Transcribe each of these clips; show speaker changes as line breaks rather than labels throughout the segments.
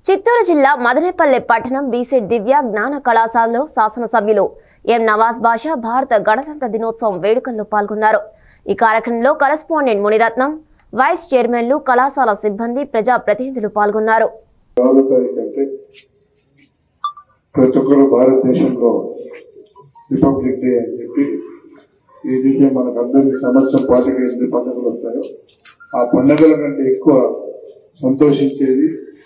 చిత్తూరు జిల్లా మదనపల్లె పట్టణం బీసెడ్ దివ్య జ్ఞాన కళాశాలలో శాసనసభ్యులు ఎం నవాజ్ బాషా భారత గణతంత్ర దినోత్సవం వేడుకల్లో పాల్గొన్నారు ఈ కార్యక్రమంలో కరెస్పాండెంట్ మునిరత్నం వైస్ చైర్మన్లు కళాశాల సిబ్బంది ప్రజా ప్రతినిధులు పాల్గొన్నారు
నాలుగో తారీఖు అంటే ప్రతి ఒక్కరు భారతదేశంలో రిపబ్లిక్ డే అని చెప్పి ఏదైతే మనకు అందరికి సంవత్సరం పాటికి ఎనిమిది పండుగలు వస్తాయో ఆ పండుగల కంటే ఎక్కువ సంతోషించేది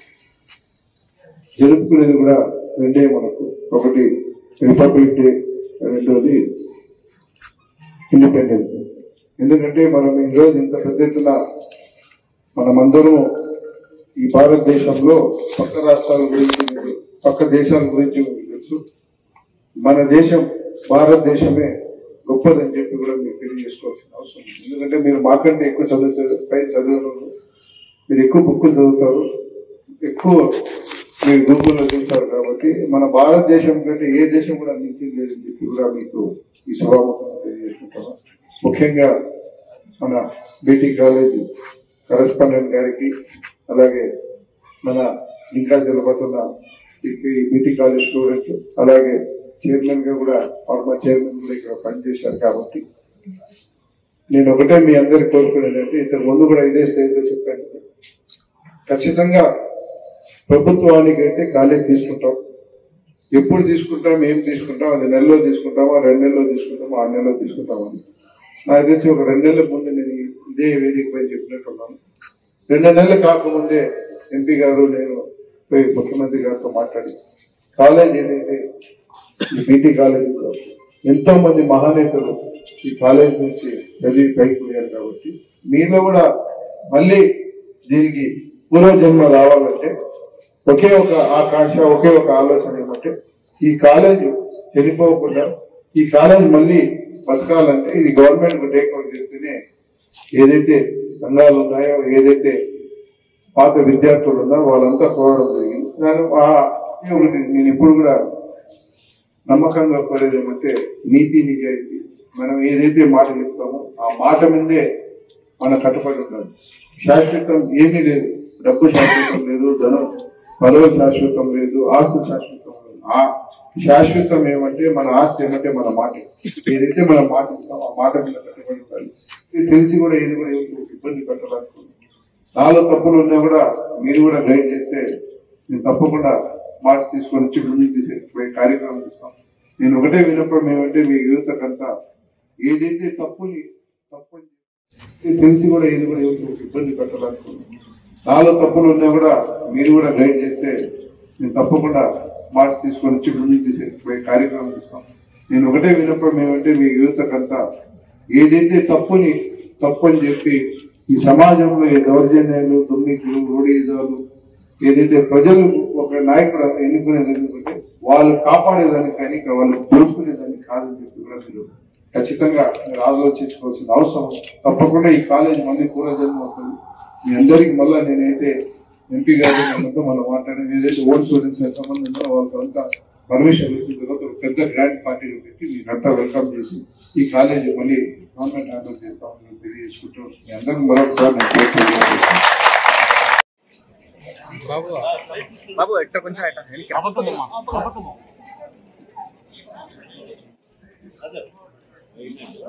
జరుపుకునేది కూడా రెండే మనకు ఒకటి రిపబ్లిక్ డే రెండోది ఇండిపెండెన్స్ డే ఎందుకంటే మనం ఈరోజు ఇంత పెద్ద ఎత్తున మనమందరం ఈ భారతదేశంలో పక్క రాష్ట్రాల గురించి మీకు, పక్క దేశాల గురించి మీకు తెలుసు మన దేశం భారతదేశమే గొప్పదని చెప్పి కూడా మీరు తెలియజేసుకోవాల్సిన అవసరం ఉంది. ఎందుకంటే మీరు మాకంటే ఎక్కువ చదువుతారు పై చదువులు మీరు ఎక్కువ బుక్కులు చదువుతారు ఎక్కువ మీరు గూగుల్లో చూస్తారు కాబట్టి మన భారతదేశం కంటే ఏ దేశం కూడా మించింది లేదని చెప్పి కూడా మీకు ఈ సభాముఖంగా తెలియజేసుకుంటాను ముఖ్యంగా మన బీటీ కాలేజీ కరెస్పాండెంట్ గారికి అలాగే మన ఇంకా జరగబోతున్న ఈ బీటీ కాలేజ్ స్టూడెంట్ అలాగే చైర్మన్ గా కూడా ఫార్మర్ చైర్మన్ కూడా ఇక్కడ పనిచేశారు కాబట్టి నేను ఒకటే మీ అందరికి కోరుకునేది అంటే ఇంతకు ముందు కూడా ఇదే స్టేజ్ లో చెప్పాను ఖచ్చితంగా ప్రభుత్వానికి అయితే కాలేజ్ తీసుకుంటాం ఎప్పుడు తీసుకుంటాం ఏం తీసుకుంటాం అది నెలలో తీసుకుంటామా రెండు నెలల్లో తీసుకుంటామా ఆరు నెలల్లో తీసుకుంటామని నాకు తెలిసి ఒక రెండు నెలల ముందు నేను ఇదే వేదిక పై చెప్పినట్టున్నాను రెండు నెలలు కాకముందే ఎంపీ గారు నేను పోయి ముఖ్యమంత్రి గారితో మాట్లాడి కాలేజ్ ఏదైతే ఈ బీటీ కాలేజీలో ఎంతో మంది మహానేతలు ఈ కాలేజ్ నుంచి చదివి పైకి పోయారు కాబట్టి మీలో కూడా మళ్ళీ దీనికి పూర్వజన్మ రావాలంటే ఒకే ఒక ఆకాంక్ష ఒకే ఒక ఆలోచన ఏమంటే ఈ కాలేజ్ చనిపోకుండా ఈ కాలేజ్ మళ్ళీ బతకాలంటే ఇది గవర్నమెంట్ టేక్ ఓవర్ చేస్తేనే ఏదైతే సంఘాలు ఉన్నాయో ఏదైతే పాత విద్యార్థులు ఉన్నారో వాళ్ళంతా పోవడం జరిగింది దాని ఆ ఇది ఒకటి నేను ఇప్పుడు కూడా నమ్మకంగా కోరేది ఏమంటే నీతి నిజాయితీ మనం ఏదైతే మాట చెప్తామో ఆ మాట మీదే మన కట్టుబడి ఉండాలి శాశ్వతం ఏమీ లేదు డబ్బు శాశ్వతం లేదు ధనం పదవి శాశ్వతం లేదు ఆస్తి శాశ్వతం లేదు ఆ శాశ్వతం ఏమంటే మన ఆస్తి ఏమంటే మన మాట ఏదైతే మనం మాట ఇస్తామో ఆ మాట మీద కట్టుబడి ఉండాలి ఇది తెలిసి కూడా ఏది కూడా ఎవరికి ఇబ్బంది పెట్టాలనుకోండి నాలో తప్పులు ఉన్నా కూడా మీరు కూడా గైడ్ చేస్తే నేను తప్పకుండా మార్క్స్ తీసుకొని వచ్చి ముందుకు తీసే కార్యక్రమం ఇస్తాం నేను ఒకటే విన్నప్పుడు మేమంటే మీ యువతకంతా ఏదైతే తప్పుని తప్పని ఇది తెలిసి కూడా ఏది కూడా ఎవరికి ఇబ్బంది పెట్టాలనుకోండి నాలో తప్పులు ఉన్నా కూడా మీరు కూడా గైడ్ చేస్తే నేను తప్పకుండా మార్క్స్ తీసుకొని వచ్చి ముందుకు తీసే కార్యక్రమం ఇస్తాం నేను ఒకటే విన్నప్పుడు మేమంటే మీ యువతకంతా ఏదైతే తప్పుని తప్పు అని చెప్పి ఈ సమాజంలో ఈ దౌర్జన్యాలు దుమ్మికులు రోడీజాలు ఏదైతే ప్రజలు ఒక నాయకుడు ఎన్నుకునేది ఎందుకంటే వాళ్ళు కాపాడేదానికి కానీ ఇక వాళ్ళు దోచుకునేదానికి కాదని చెప్పి కూడా మీరు ఖచ్చితంగా మీరు ఆలోచించుకోవాల్సిన అవసరం తప్పకుండా ఈ కాలేజ్ మళ్ళీ పూర్వజన్మ అవుతుంది మీ అందరికి మళ్ళా నేనైతే ఎంపీ గారు మనతో మనం మాట్లాడిన ఏదైతే ఓన్ స్టూడెంట్స్ సంబంధం ఉందో వాళ్ళకంతా పర్మిషన్ వచ్చిన తర్వాత ఒక పెద్ద గ్రాండ్ పార్టీలు పెట్టి మీరంతా వెల్కమ్ చేసి ఈ కాలేజ్ మళ్ళీ గవర్నమెంట్ హ్యాండిల్ చేస్తామని తెలియజేసుకుంటూ మీ అందరికీ మరొకసారి నేను కోరుకుంటున్నాను.
బాబు బాబు ఎట్ట కొంచెం ఎట్ట వెనక్కి రా.